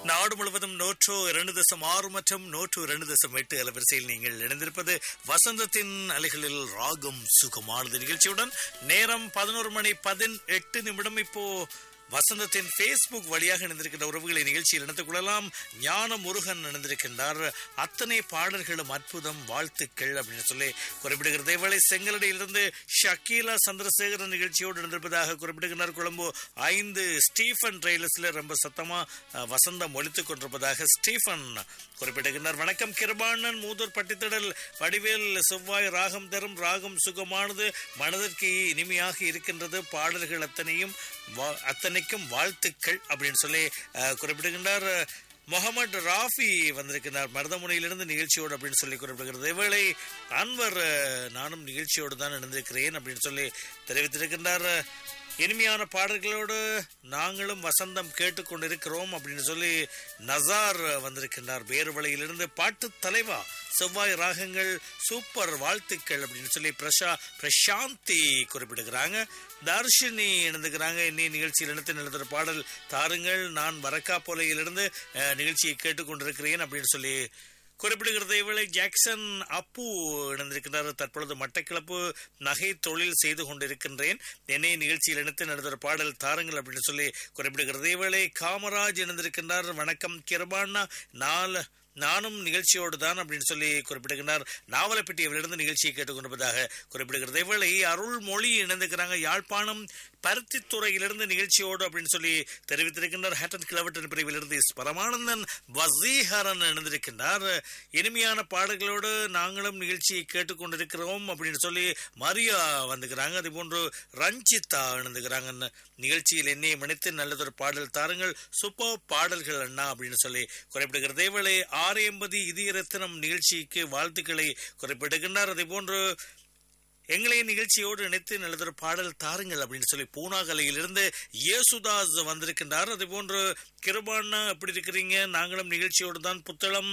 நாடு முழுவதும் நூற்று இரண்டு தசம் ஆறு மற்றும் நூற்று இரண்டு தசம் எட்டு அலைவரிசையில் நீங்கள் இணைந்திருப்பது வசந்தத்தின் அலைகளில் ராகம் சுகமானது நிகழ்ச்சியுடன் நேரம் பதினோரு மணி பதினெட்டு நிமிடம் இப்போ வசந்தத்தின் ஃபேஸ்புக் வழியாக இணைந்திருக்கின்ற உறவுகளை நிகழ்ச்சியில் இணைத்துக் கொள்ளலாம் ஞான முருகன் இணைந்திருக்கின்றார் அத்தனை பாடல்களும் அற்புதம் வாழ்த்துக்கள் அப்படின்னு சொல்லி குறிப்பிடுகிறது இவளை செங்கலடியிலிருந்து ஷக்கீலா சந்திரசேகரன் நிகழ்ச்சியோடு இணைந்திருப்பதாக குறிப்பிடுகின்றார் கொழும்பு ஐந்து ஸ்டீஃபன் ட்ரெயிலர்ஸ்ல ரொம்ப சத்தமா அஹ், வசந்தம் ஒழித்துக் கொண்டிருப்பதாக ஸ்டீஃபன் குறிப்பிடுகின்றார் வணக்கம் கிருபாணன் மூதூர் பட்டித்தடல் வடிவேல் செவ்வாய் ராகம் தரும் ராகம் சுகமானது மனதிற்கு இனிமையாக இருக்கின்றது பாடல்கள் அத்தனையும் வா- அத்தனைக்கும் வாழ்த்துக்கள் அப்படின்னு சொல்லி அஹ், குறிப்பிடுகின்றார் முகமது ராஃபி வந்திருக்கிறார் மருதமுனையிலிருந்து நிகழ்ச்சியோடு அப்படின்னு சொல்லி குறிப்பிடுகிறது இவளை அன்வர் அஹ், நானும் நிகழ்ச்சியோடு தான் இணைந்திருக்கிறேன் அப்படின்னு சொல்லி தெரிவித்திருக்கின்றார் இனிமையான பாடல்களோடு நாங்களும் வசந்தம் கேட்டுக்கொண்டிருக்கிறோம் அப்படின்னு சொல்லி நசார் வந்திருக்கின்றார் வேறுவலையிலிருந்து பாட்டு தலைவா செவ்வாய் ராகங்கள் சூப்பர் வாழ்த்துக்கள் அப்படின்னு சொல்லி பிரஷா பிரசாந்தி குறிப்பிடுகிறாங்க தர்ஷினி இணைந்துக்கிறாங்க இன்னி நிகழ்ச்சியில் இணைத்து நிலத்துற பாடல் தாருங்கள் நான் வரக்காப்போலையிலிருந்து அஹ், நிகழ்ச்சியை கேட்டுக்கொண்டிருக்கிறேன் அப்படின்னு சொல்லி குறிப்பிடுகிறது இவளை ஜாக்சன் அப்பு இணைந்திருக்கிறார் தற்பொழுது மட்டக்கிளப்பு நகை தொழில் செய்து கொண்டிருக்கின்றேன் என்னை நிகழ்ச்சியில் இணைத்து நடத்துகிற பாடல் தாருங்கள் அப்படின்னு சொல்லி குறிப்பிடுகிறது இவளை காமராஜ் இணைந்திருக்கின்றார் வணக்கம் கிருபானா நாலு நானும் நிகழ்ச்சியோடு தான் அப்படின்னு சொல்லி குறிப்பிடுகின்றார் நாவலப்பட்டியவிலிருந்து நிகழ்ச்சியை கேட்டுக்கொண்டிருப்பதாக குறிப்பிடுகிறது இவளை அருள்மொழி இணைந்திருக்கிறாங்க யாழ்ப்பாணம் பருத்தித்துறையிலிருந்து நிகழ்ச்சியோடு அப்படின்னு சொல்லி தெரிவித்திருக்கின்றார் ஹேட்டன் கிளவட்டன் பிரிவிலிருந்து எஸ். பரமானந்தன் வசீகரன் இணைந்திருக்கின்றார் இனிமையான பாடல்களோடு நாங்களும் நிகழ்ச்சியை கேட்டுக்கொண்டிருக்கிறோம் அப்படின்னு சொல்லி மரியா வந்துக்கிறாங்க அதே போன்று ரஞ்சிதா இணைந்துக்கிறாங்க நிகழ்ச்சியில் என்னை மனித்து நல்லதொரு பாடல் தாருங்கள் சூப்பர் பாடல்கள் அண்ணா அப்படின்னு சொல்லி குறிப்பிடுகிறது இவளை ஆறு எண்பது இதய ரத்தினம் நிகழ்ச்சிக்கு வாழ்த்துக்களை குறிப்பிடுகின்றார் அதே போன்று எங்களை நிகழ்ச்சியோடு இணைத்து நல்லதொரு பாடல் தாருங்கள் அப்படின்னு சொல்லி பூனாகலையிலிருந்து இயேசுதாஸ் வந்திருக்கின்றார் அதே போன்று கிருபாண்ணா எப்படி இருக்கிறீங்க நாங்களும் நிகழ்ச்சியோடு தான் புத்தளம்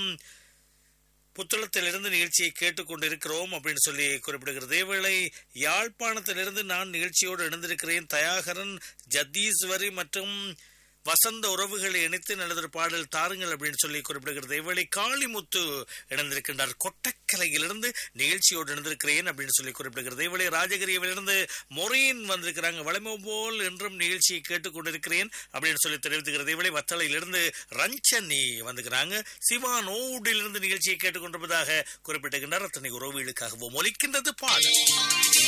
புத்தளத்திலிருந்து நிகழ்ச்சியை கேட்டுக்கொண்டிருக்கிறோம் அப்படின்னு சொல்லி குறிப்பிடுகிறது இதேவேளை யாழ்ப்பாணத்திலிருந்து நான் நிகழ்ச்சியோடு இணைந்திருக்கிறேன் தயாகரன் ஜத்தீஸ்வரி மற்றும் வசந்த உறவுகளை இணைத்து நல்லதொரு பாடல் தாருங்கள் அப்படின்னு சொல்லி குறிப்பிடுகிறது இவளை காளிமுத்து இணைந்திருக்கின்றார் கொட்டக்கலையிலிருந்து நிகழ்ச்சியோடு இணைந்திருக்கிறேன் அப்படின்னு சொல்லி குறிப்பிடுகிறது இவளை ராஜகிரியவிலிருந்து மொரீன் வந்திருக்கிறாங்க வளமை போல் என்றும் நிகழ்ச்சியை கேட்டுக்கொண்டிருக்கிறேன் அப்படின்னு சொல்லி தெரிவித்துக்கிறது இவளை வத்தளையிலிருந்து ரஞ்சனி வந்துக்கிறாங்க சிவானோடிலிருந்து நிகழ்ச்சியை கேட்டுக்கொண்டிருப்பதாக குறிப்பிட்டிருக்கின்றார் அத்தனை உறவுகளுக்காகவும் ஒலிக்கின்றது பாடல்